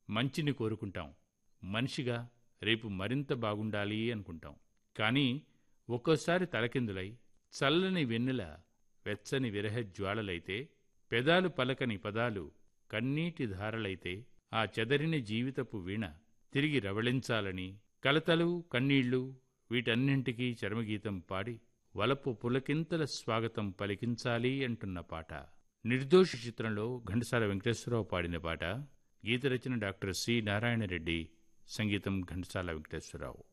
మంచిని కోరుకుంటాం మనిషిగా రేపు మరింత బాగుండాలి అనుకుంటాం కానీ ఒక్కోసారి తలకిందులై చల్లని వెన్నెల వెచ్చని విరహ జ్వాలలైతే పెదాలు పలకని పదాలు కన్నీటి ధారలైతే ఆ చెదరిన జీవితపు వీణ తిరిగి రవళించాలని కలతలు కన్నీళ్లు వీటన్నింటికీ చరమగీతం పాడి వలపు పులకింతల స్వాగతం పలికించాలి అంటున్న పాట నిర్దోషి చిత్రంలో ఘంటసాల వెంకటేశ్వరరావు పాడిన పాట గీత రచన డాక్టర్ సి నారాయణరెడ్డి సంగీతం ఘంటసాల వెంకటేశ్వరరావు